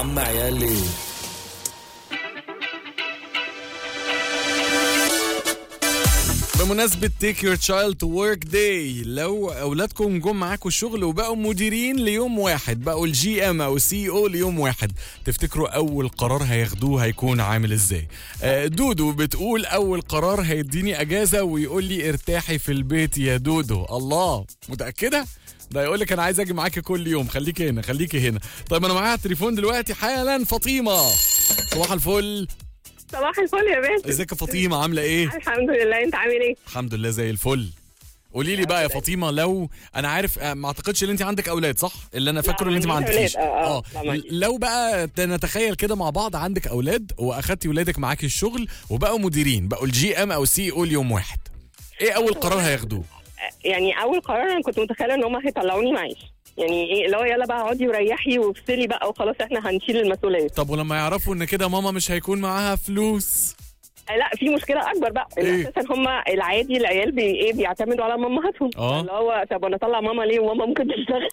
عم عيالي بمناسبة تيك يور تشايلد تو ورك داي لو اولادكم جم معاكم الشغل وبقوا مديرين ليوم واحد بقوا الجي ام او السي او ليوم واحد تفتكروا اول قرار هياخدوه هيكون عامل ازاي آه، دودو بتقول اول قرار هيديني اجازة ويقول لي ارتاحي في البيت يا دودو الله متأكدة ده يقول لك انا عايز اجي معاكي كل يوم خليكي هنا خليكي هنا طيب انا معايا على التليفون دلوقتي حالا فاطمه صباح الفل صباح الفل يا بنت ازيك يا فاطمه عامله ايه الحمد لله انت عامل ايه الحمد لله زي الفل قولي لي بقى يا فاطمه لو انا عارف آه، ما اعتقدش ان انت عندك اولاد صح اللي انا فاكره ان انت ما عنديش عندكيش أولاد. آه، آه، لا، ما عنديش. لو بقى نتخيل كده مع بعض عندك اولاد واخدتي ولادك معاكي الشغل وبقوا مديرين بقوا الجي ام او السي او اليوم واحد ايه اول قرار هياخدوه يعني اول قرار انا كنت متخيله ان هم هيطلعوني معيش يعني ايه اللي هو يلا بقى اقعدي وريحي وافصلي بقى وخلاص احنا هنشيل المسؤوليه طب ولما يعرفوا ان كده ماما مش هيكون معاها فلوس آه، لا في مشكله اكبر بقى إيه؟ إن اساسا هم العادي العيال بي ايه بيعتمدوا على مامهاتهم آه. اللي هو طب انا اطلع ماما ليه وماما ممكن تشتغل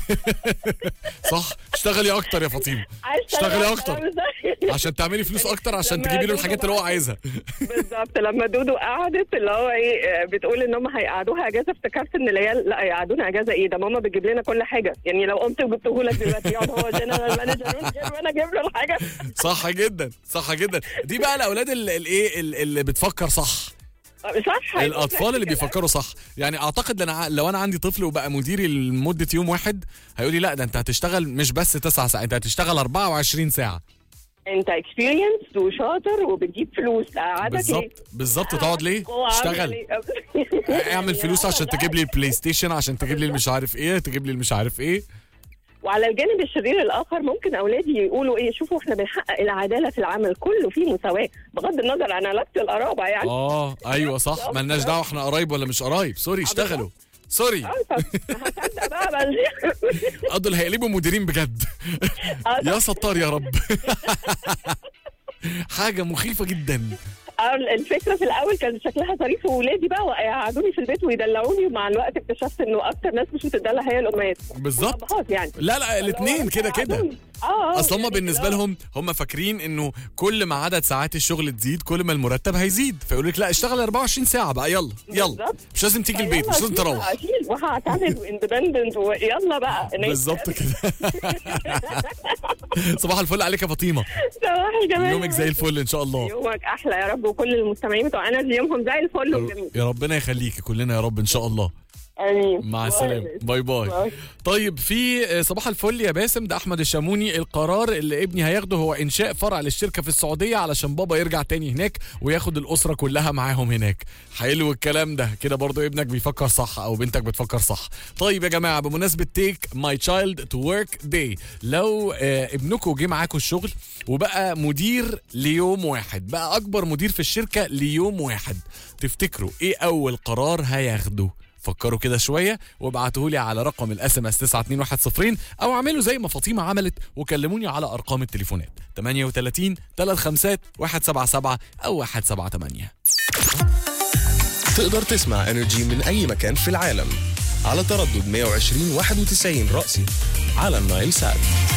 صح اشتغلي اكتر يا فاطمه عايز اشتغلي أشتغل أكتر. إزاي؟ عشان تعملي فلوس اكتر عشان لما تجيبي له يجيبوا الحاجات اللي هو بقى- عايزها بالظبط لما دودو قعدت اللي هو ايه آه، بتقول ان هم هيقعدوها اجازه افتكرت ان العيال لا هيقعدونا اجازه ايه ده ماما بتجيب لنا كل حاجه يعني لو قمت وجبته لك دلوقتي يقعد هو جنرال مانجر وانا اجيب له الحاجه صح جدا صح جدا دي بقى الاولاد اللي الايه اللي بتفكر صح صح الاطفال اللي بيفكروا صح يعني اعتقد لو انا لو انا عندي طفل وبقى مديري لمده يوم واحد هيقول لي لا ده انت هتشتغل مش بس 9 ساعات انت هتشتغل 24 ساعه انت اكسبيرينس وشاطر وبتجيب فلوس قعدك بالظبط بالظبط تقعد ليه اشتغل اعمل فلوس عشان تجيب لي البلاي ستيشن عشان تجيب لي المش عارف ايه تجيب لي المش عارف ايه وعلى الجانب الشرير الاخر ممكن اولادي يقولوا ايه شوفوا احنا بنحقق العداله في العمل كله فيه مساواه بغض النظر عن علاقه القرابه يعني اه ايوه صح ملناش دعوه احنا قرايب ولا مش قرايب سوري اشتغلوا سوري اه طب هصدق بقى بل- اه دول هيقلبوا مديرين بجد آه، يا ستار يا رب حاجه مخيفه جدا آه، الفكره في الاول كان شكلها ظريف وولادي بقى ويقعدوني في البيت ويدلعوني ومع الوقت اكتشفت انه اكتر ناس مش بتدلع هي الامهات بالظبط الأبهات يعني لا لا الاثنين كده كده يقعدوني. اه آه، اصل هم يعني بالنسبه لا. لهم هم فاكرين انه كل ما عدد ساعات الشغل تزيد كل ما المرتب هيزيد فيقول لك لا اشتغل 24 ساعه بقى يلا يلا بالظبط. مش لازم تيجي البيت مش لازم تروح اكيد وهعتمد واندبندنت ويلا بقى ناس. بالظبط كده صباح الفل عليك يا فاطمه صباح الجمال يومك زي الفل ان شاء الله يومك احلى يا رب وكل المستمعين بتوع انرجي يومهم زي الفل وجميل يا ربنا يخليكي كلنا يا رب ان شاء الله امين مع السلامه باي باي باي. طيب في آه، صباح الفل يا باسم ده احمد الشاموني القرار اللي ابني هياخده هو انشاء فرع للشركه في السعوديه علشان بابا يرجع تاني هناك وياخد الاسره كلها معاهم هناك حلو الكلام ده كده برضو ابنك بيفكر صح او بنتك بتفكر صح طيب يا جماعه بمناسبه تيك ماي تشايلد تو ورك داي لو آه، ابنكم جه معاكم الشغل وبقى مدير ليوم واحد بقى اكبر مدير في الشركه ليوم واحد تفتكروا ايه اول قرار هياخده فكروا كده شويه وابعتوا لي على رقم الاس ام اس 92110 او اعملوا زي ما فاطمه عملت وكلموني على ارقام التليفونات 38 35 177 او 178 تقدر تسمع انرجي من اي مكان في العالم على تردد 120 91 رأسي على النايل سات